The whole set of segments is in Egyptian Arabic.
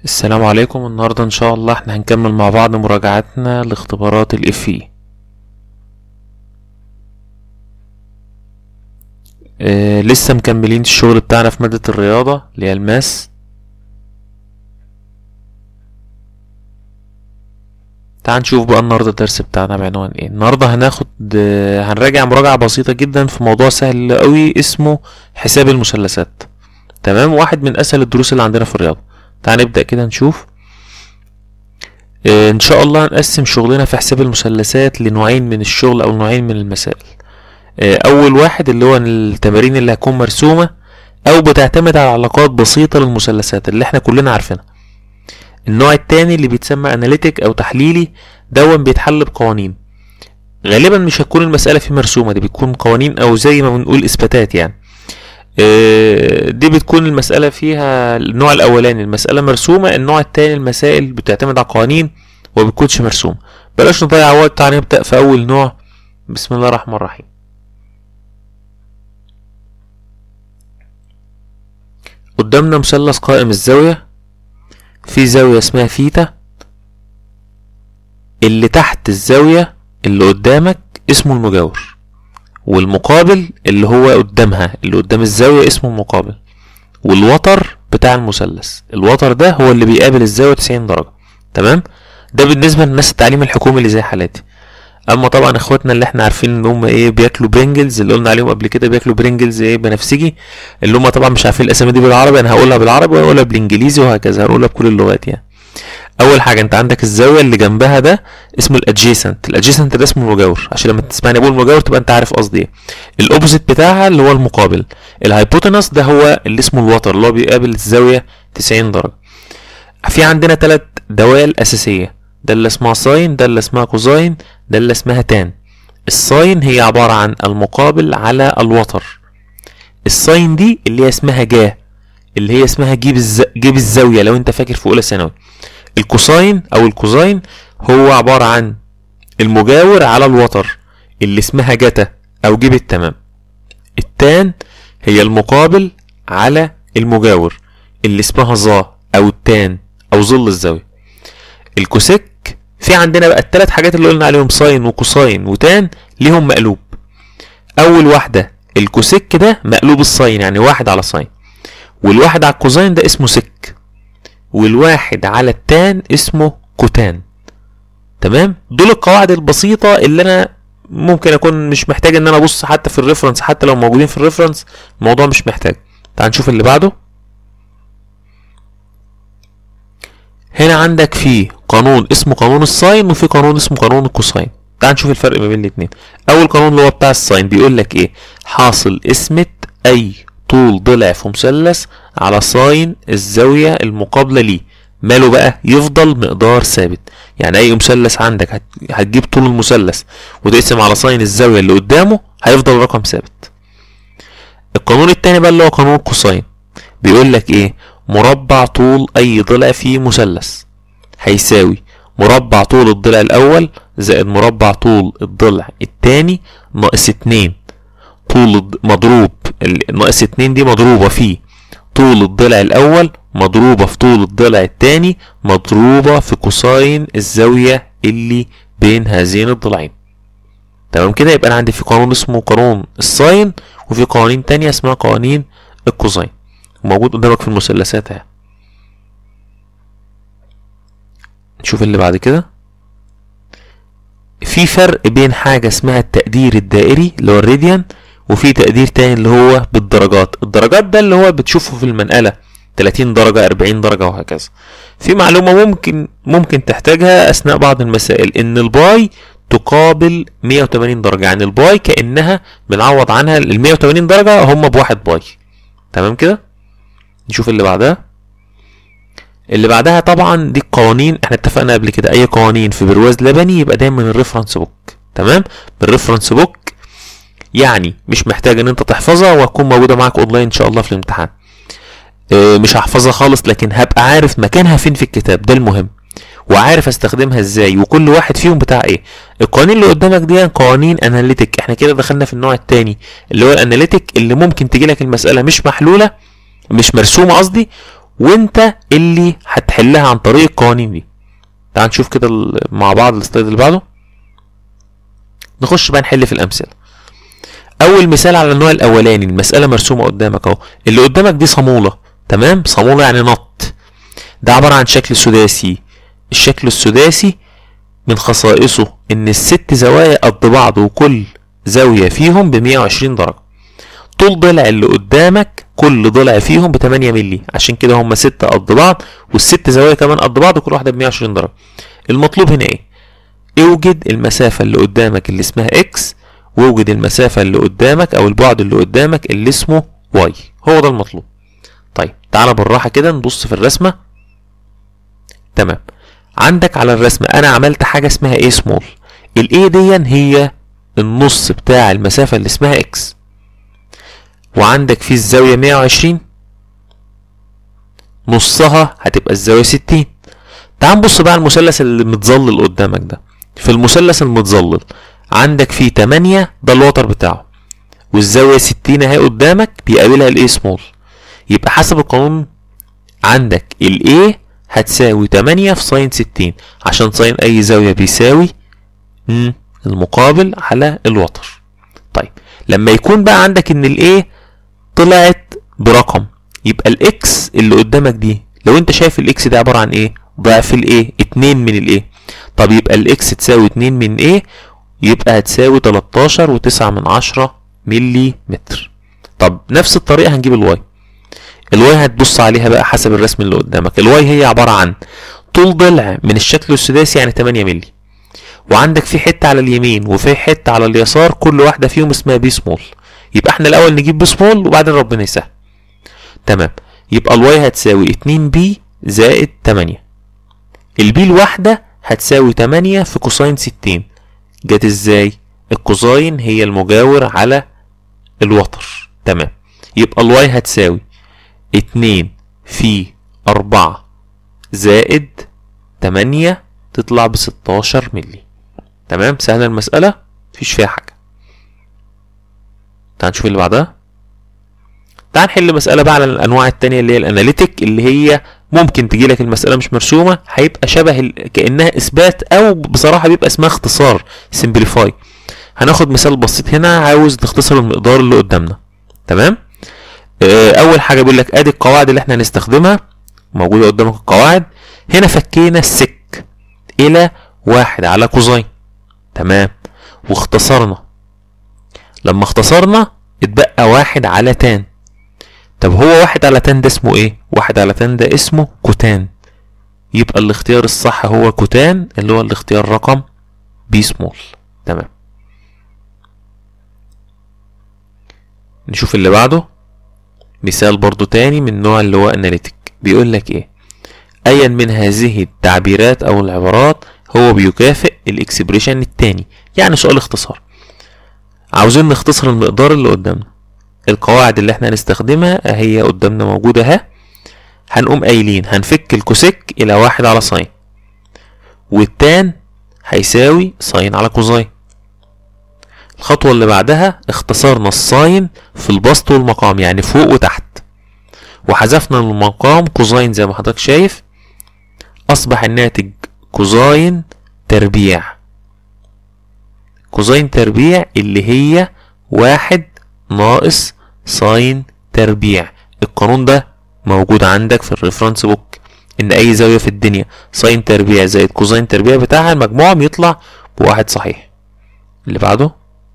السلام عليكم النهاردة ان شاء الله احنا هنكمل مع بعض مراجعتنا لاختبارات الاف اي اه لسه مكملين الشغل بتاعنا في مادة الرياضة اللي هي الماس تعال نشوف بقى النهاردة الدرس بتاعنا بعنوان ايه النهاردة هناخد اه هنراجع مراجعة بسيطة جدا في موضوع سهل قوي اسمه حساب المثلثات تمام واحد من اسهل الدروس اللي عندنا في الرياضة تعال نبدأ كده نشوف اه ان شاء الله هنقسم شغلنا في حساب المثلثات لنوعين من الشغل او نوعين من المسائل اه اول واحد اللي هو التمارين اللي هتكون مرسومة او بتعتمد على علاقات بسيطة للمثلثات اللي احنا كلنا عارفينها النوع التاني اللي بيتسمى اناليتيك او تحليلي دون بيتحل بقوانين غالبا مش هتكون المسألة فيه مرسومة دي بتكون قوانين او زي ما بنقول اثباتات يعني دي بتكون المسألة فيها النوع الأولاني المسألة مرسومة النوع التاني المسائل بتعتمد على قوانين وبتكونش مرسومة بلاش نضيع وقت تعالى نبدأ في أول نوع بسم الله الرحمن الرحيم قدامنا مثلث قائم الزاوية في زاوية اسمها ثيتا اللي تحت الزاوية اللي قدامك اسمه المجاور والمقابل اللي هو قدامها اللي قدام الزاوية اسمه المقابل والوتر بتاع المثلث الوتر ده هو اللي بيقابل الزاوية 90 درجة تمام ده بالنسبة للناس التعليم الحكومي اللي زي حالاتي اما طبعا اخواتنا اللي احنا عارفين ان هم ايه بياكلوا برينجلز اللي قلنا عليهم قبل كده بياكلوا برينجلز ايه بنفسجي اللي هم طبعا مش عارفين الاسامي دي بالعربي انا هقولها بالعربي وهقولها بالانجليزي وهكذا هنقولها بكل اللغات يعني اول حاجه انت عندك الزاويه اللي جنبها ده اسمه الادجيسنت الادجيسنت ده اسمه المجاور عشان لما تسمعني بقول المجاور تبقى انت عارف قصدي ايه الاوبوزيت بتاعها اللي هو المقابل الهايبوتنس ده هو اللي اسمه الوتر اللي هو بيقابل الزاويه 90 درجه في عندنا ثلاث دوال اساسيه ده اللي اسمها ساين ده اللي اسمها كوزاين ده اللي اسمها تان الساين هي عباره عن المقابل على الوتر الساين دي اللي هي اسمها جا اللي هي اسمها جيب الز... جيب الزاويه لو انت فاكر في اولى ثانوي الكوساين او الكوزاين هو عبارة عن المجاور على الوتر اللي اسمها جتا او جيب التمام التان هي المقابل على المجاور اللي اسمها ظا او التان او ظل الزاوية الكوسيك في عندنا بقى الثلاث حاجات اللي قلنا عليهم ساين وكوساين وتان ليهم مقلوب اول واحدة الكوسيك ده مقلوب الساين يعني واحد على ساين والواحد على الكوزاين ده اسمه سك والواحد على التان اسمه كوتان تمام دول القواعد البسيطة اللي انا ممكن اكون مش محتاج ان انا ابص حتى في الريفرنس حتى لو موجودين في الريفرنس الموضوع مش محتاج تعال نشوف اللي بعده هنا عندك في قانون اسمه قانون الساين وفي قانون اسمه قانون الكوساين تعال نشوف الفرق ما بين الاتنين اول قانون اللي هو بتاع الساين بيقول لك ايه حاصل اسمة اي طول ضلع في مثلث على ساين الزاوية المقابلة ليه ماله بقى يفضل مقدار ثابت يعني اي مثلث عندك هتجيب طول المثلث وتقسم على ساين الزاوية اللي قدامه هيفضل رقم ثابت القانون التاني بقى اللي هو قانون الكوساين بيقول لك ايه مربع طول اي ضلع في مثلث هيساوي مربع طول الضلع الاول زائد مربع طول الضلع التاني ناقص اتنين طول مضروب ناقص اتنين دي مضروبة في طول الضلع الأول مضروبة في طول الضلع التاني مضروبة في كوساين الزاوية اللي بين هذين الضلعين تمام كده يبقى أنا عندي في قانون اسمه قانون الساين وفي قوانين تانية اسمها قوانين الكوساين موجود قدامك في المثلثات اهي نشوف اللي بعد كده في فرق بين حاجة اسمها التقدير الدائري اللي هو الراديان وفي تقدير تاني اللي هو بالدرجات الدرجات ده اللي هو بتشوفه في المنقلة 30 درجة 40 درجة وهكذا في معلومة ممكن ممكن تحتاجها أثناء بعض المسائل إن الباي تقابل 180 درجة يعني الباي كأنها بنعوض عنها ال 180 درجة هم بواحد باي تمام كده نشوف اللي بعدها اللي بعدها طبعا دي القوانين احنا اتفقنا قبل كده اي قوانين في برواز لبني يبقى دايما من الريفرنس بوك تمام من الريفرنس بوك يعني مش محتاج ان انت تحفظها وهتكون موجودة معاك اونلاين ان شاء الله في الامتحان اه مش هحفظها خالص لكن هبقى عارف مكانها فين في الكتاب ده المهم وعارف استخدمها ازاي وكل واحد فيهم بتاع ايه القوانين اللي قدامك دي قوانين اناليتيك احنا كده دخلنا في النوع التاني اللي هو الاناليتيك اللي ممكن تجي لك المسألة مش محلولة مش مرسومة قصدي وانت اللي هتحلها عن طريق القوانين دي تعال نشوف كده ال- مع بعض السلايد اللي بعده نخش بقى نحل في الامثله اول مثال على النوع الاولاني المساله مرسومه قدامك اهو اللي قدامك دي صاموله تمام صاموله يعني نط ده عباره عن شكل سداسي الشكل السداسي من خصائصه ان الست زوايا قد بعض وكل زاويه فيهم ب 120 درجه طول ضلع اللي قدامك كل ضلع فيهم ب 8 مللي عشان كده هم ستة قد بعض والست زوايا كمان قد بعض وكل واحده ب 120 درجه المطلوب هنا ايه اوجد المسافه اللي قدامك اللي اسمها اكس واوجد المسافه اللي قدامك او البعد اللي قدامك اللي اسمه واي هو ده المطلوب طيب تعالى بالراحه كده نبص في الرسمه تمام عندك على الرسمه انا عملت حاجه اسمها ايه سمول الايه دي هي النص بتاع المسافه اللي اسمها اكس وعندك في الزاويه 120 نصها هتبقى الزاويه 60 تعال نبص بقى على المثلث اللي متظلل قدامك ده في المثلث المتظلل عندك فيه 8 ده الوتر بتاعه والزاويه 60 اهي قدامك بيقابلها الايه سمول يبقى حسب القانون عندك الايه هتساوي 8 في ساين 60 عشان ساين اي زاويه بيساوي مم، المقابل على الوتر طيب لما يكون بقى عندك ان الايه طلعت برقم يبقى الاكس اللي قدامك دي لو انت شايف الاكس ده عباره عن ايه ضعف الايه 2 من الايه طب يبقى الاكس تساوي 2 من ايه يبقى هتساوي 13 و9 من 10 ملي متر طب نفس الطريقه هنجيب الواي الواي هتبص عليها بقى حسب الرسم اللي قدامك الواي هي عباره عن طول ضلع من الشكل السداسي يعني 8 ملي وعندك في حته على اليمين وفي حته على اليسار كل واحده فيهم اسمها بي سمول يبقى احنا الاول نجيب بي سمول وبعدين ربنا يسهل تمام يبقى الواي هتساوي 2 بي زائد 8 البي الواحده هتساوي 8 في كوساين 60 جت ازاي الكوزاين هي المجاور على الوتر تمام يبقى الواي هتساوي 2 في 4 زائد 8 تطلع ب 16 ملي تمام سهلة المسألة مفيش فيها حاجة تعال نشوف اللي بعدها تعال نحل مسألة بقى على الأنواع التانية اللي هي الأناليتيك اللي هي ممكن تجي لك المسألة مش مرسومة هيبقى شبه ال... كأنها إثبات أو بصراحة بيبقى اسمها اختصار سمبليفاي هناخد مثال بسيط هنا عاوز نختصر المقدار اللي قدامنا تمام آه، أول حاجة بيقول لك أدي القواعد اللي احنا هنستخدمها موجودة قدامك القواعد هنا فكينا السك إلى واحد على كوزين تمام واختصرنا لما اختصرنا اتبقى واحد على تان طب هو واحد على تان ده اسمه ايه واحد على تان ده اسمه كوتان يبقى الاختيار الصح هو كوتان اللي هو الاختيار رقم بي سمول تمام نشوف اللي بعده مثال برضو تاني من النوع اللي هو اناليتيك بيقول لك ايه ايا من هذه التعبيرات او العبارات هو بيكافئ الاكسبريشن التاني يعني سؤال اختصار عاوزين نختصر المقدار اللي قدامنا القواعد اللي احنا هنستخدمها هي قدامنا موجودة اهي هنقوم قايلين هنفك الكوسيك الى واحد على ساين والتان هيساوي ساين على كوزاين الخطوة اللي بعدها اختصرنا الساين في البسط والمقام يعني فوق وتحت وحذفنا من المقام كوزاين زي ما حضرتك شايف اصبح الناتج كوزاين تربيع كوزاين تربيع اللي هي واحد ناقص ساين تربيع القانون ده موجود عندك في الريفرنس بوك ان اي زاوية في الدنيا ساين تربيع زائد كوزاين تربيع بتاعها المجموعهم يطلع بواحد صحيح اللي بعده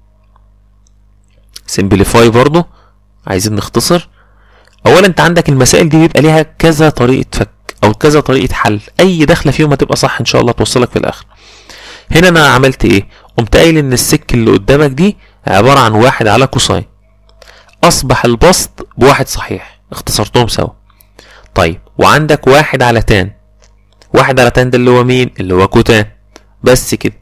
سمبليفاي برضو عايزين نختصر اولا انت عندك المسائل دي بيبقى ليها كذا طريقة فك او كذا طريقة حل اي دخلة فيهم هتبقى صح ان شاء الله توصلك في الاخر هنا انا عملت ايه قمت قايل ان السك اللي قدامك دي عبارة عن واحد على كوساين اصبح البسط بواحد صحيح اختصرتهم سوا طيب وعندك واحد على تان واحد على تان ده اللي هو مين اللي هو كوتان بس كده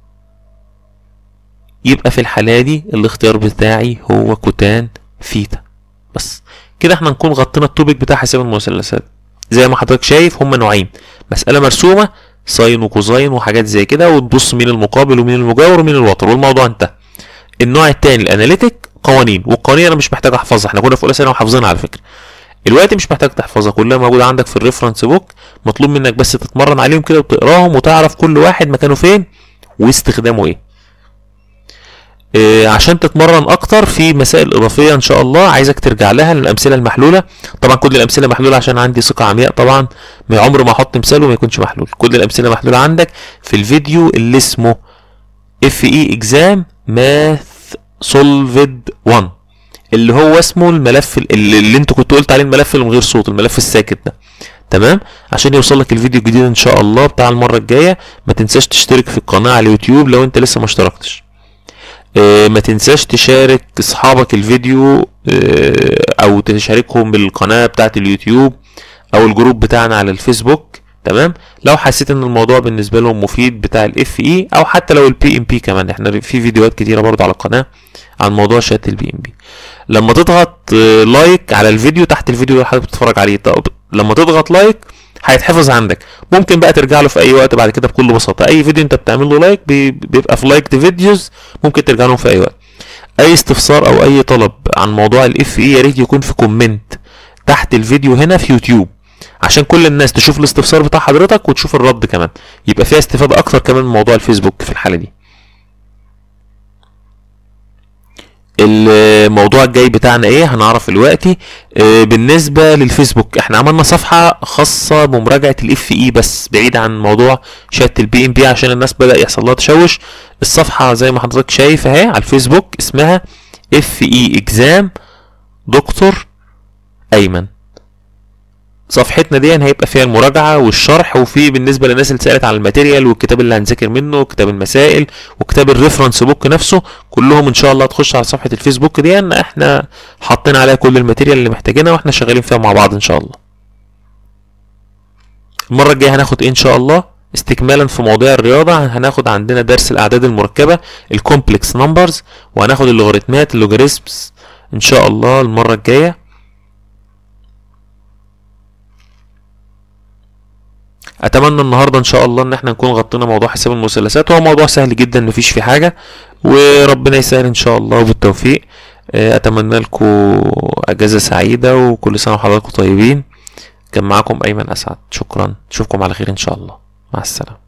يبقى في الحالة دي الاختيار بتاعي هو كوتان فيتا بس كده احنا نكون غطينا التوبيك بتاع حساب المثلثات زي ما حضرتك شايف هما نوعين مسألة مرسومة ساين وكوزاين وحاجات زي كده وتبص مين المقابل ومين المجاور ومين الوتر والموضوع انتهى النوع التاني الاناليتيك قوانين والقوانين انا مش محتاج احفظها احنا كنا في اولى ثانوي وحافظينها على فكره الوقت مش محتاج تحفظها كلها موجوده عندك في الريفرنس بوك مطلوب منك بس تتمرن عليهم كده وتقراهم وتعرف كل واحد مكانه فين واستخدامه ايه إيه عشان تتمرن اكتر في مسائل اضافيه ان شاء الله عايزك ترجع لها للامثله المحلوله طبعا كل الامثله محلوله عشان عندي ثقه عمياء طبعا ما عمر ما احط مثال وما يكونش محلول كل الامثله محلوله عندك في الفيديو اللي اسمه اف اي اكزام ماث سولفد 1 اللي هو اسمه الملف اللي, اللي انت كنت قلت عليه الملف اللي من غير صوت الملف الساكت ده تمام عشان يوصل لك الفيديو الجديد ان شاء الله بتاع المره الجايه ما تنساش تشترك في القناه على اليوتيوب لو انت لسه ما اشتركتش اه ما تنساش تشارك اصحابك الفيديو اه او تشاركهم بالقناه بتاعه اليوتيوب او الجروب بتاعنا على الفيسبوك تمام لو حسيت ان الموضوع بالنسبه لهم مفيد بتاع الاف اي او حتى لو البي ام بي كمان احنا في فيديوهات كتيره برضو على القناه عن موضوع شات البي ام بي لما تضغط لايك على الفيديو تحت الفيديو اللي حضرتك بتتفرج عليه طب لما تضغط لايك هيتحفظ عندك ممكن بقى ترجع له في اي وقت بعد كده بكل بساطه اي فيديو انت بتعمل له لايك بيبقى في لايك فيديوز ممكن ترجع لهم في اي وقت اي استفسار او اي طلب عن موضوع الاف اي يا ريت يكون في كومنت تحت الفيديو هنا في يوتيوب عشان كل الناس تشوف الاستفسار بتاع حضرتك وتشوف الرد كمان يبقى فيها استفاده اكتر كمان من موضوع الفيسبوك في الحاله دي الموضوع الجاي بتاعنا ايه هنعرف دلوقتي اه بالنسبه للفيسبوك احنا عملنا صفحه خاصه بمراجعه الاف اي بس بعيد عن موضوع شات البي ام بي عشان الناس بدا يحصل لها تشوش الصفحه زي ما حضرتك شايف اهي على الفيسبوك اسمها اف اي اكزام دكتور ايمن صفحتنا دي هيبقى فيها المراجعة والشرح وفي بالنسبة للناس اللي سألت على الماتيريال والكتاب اللي هنذاكر منه وكتاب المسائل وكتاب الريفرنس بوك نفسه كلهم ان شاء الله تخش على صفحة الفيسبوك دي ان احنا حاطين عليها كل الماتيريال اللي محتاجينها واحنا شغالين فيها مع بعض ان شاء الله المرة الجاية هناخد ايه ان شاء الله استكمالا في مواضيع الرياضة هناخد عندنا درس الأعداد المركبة الكومبلكس نمبرز وهناخد اللوغاريتمات اللوغاريتمز إن شاء الله المرة الجاية اتمنى النهارده ان شاء الله ان احنا نكون غطينا موضوع حساب المثلثات هو موضوع سهل جدا مفيش فيه حاجه وربنا يسهل ان شاء الله وبالتوفيق اتمنى لكم اجازه سعيده وكل سنه وحضراتكم طيبين كان معاكم ايمن اسعد شكرا اشوفكم على خير ان شاء الله مع السلامه